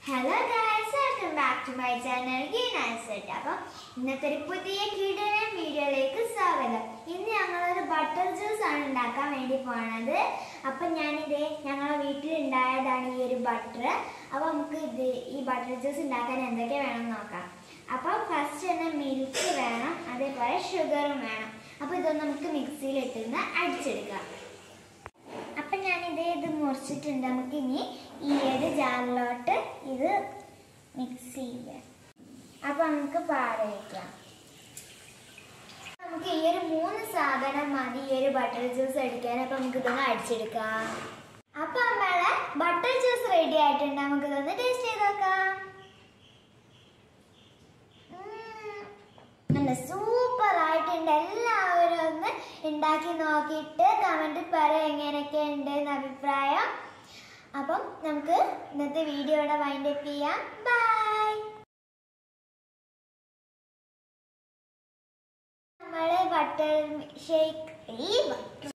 Hello guys welcome back to my channel ഗീനാൻസെറ്റ് അപ്പം ഇന്നത്തെ ഒരു പുതിയ കിടനൻ വീഡിയോയിലേക്ക് സ്വാഗതം ഇന്ന് ഞങ്ങളൊരു ബട്ടർ ജ്യൂസ് ആണ് ഉണ്ടാക്കാൻ വേണ്ടി പോണത് അപ്പം ഞാനിത് ഞങ്ങളെ വീട്ടിലുണ്ടായതാണ് ഈ ഒരു ബട്ടർ അപ്പോൾ നമുക്ക് ഇത് ഈ ബട്ടർ ജ്യൂസ് ഉണ്ടാക്കാൻ എന്തൊക്കെ വേണം നോക്കാം അപ്പം ഫസ്റ്റ് തന്നെ മിൽക്ക് വേണം അതേപോലെ ഷുഗറും വേണം അപ്പോൾ ഇതൊന്ന് നമുക്ക് മിക്സിയിൽ ഇട്ടുന്ന അടിച്ചെടുക്കാം അപ്പം ഞാനിത് ഇത് മുറിച്ചിട്ടുണ്ട് നമുക്ക് ഇനി ഈ ഒരു ജാറിലോട്ട് ഇത് മിക്സ് ചെയ്യാം അപ്പം നമുക്ക് പാല് വയ്ക്കാം നമുക്ക് ഈ ഒരു മൂന്ന് സാധനം മതി ഈ ഒരു ബട്ടർ ജ്യൂസ് അടിക്കാൻ അപ്പം നമുക്ക് ഇതൊന്ന് അടിച്ചെടുക്കാം അപ്പം നമ്മളെ ബട്ടർ ജ്യൂസ് റെഡി ആയിട്ടുണ്ട് നമുക്ക് ഇതൊന്ന് ടേസ്റ്റ് ചെയ്ത് നോക്കാം ഉം. നല്ല സൂപ്പർ ആയിട്ടുണ്ട് എല്ലാവരും ഒന്ന് ഉണ്ടാക്കി നോക്കിയിട്ട് കമന്റിൽ പറയാം എങ്ങനെയൊക്കെ ഉണ്ട് എന്ന് അഭിപ്രായം അപ്പം നമുക്ക് ഇന്നത്തെ വീഡിയോ ഇവിടെ വൈൻഡപ്പ് ചെയ്യാം ബൈ നമ്മള് ബട്ടർ ഷേക്ക് ഈ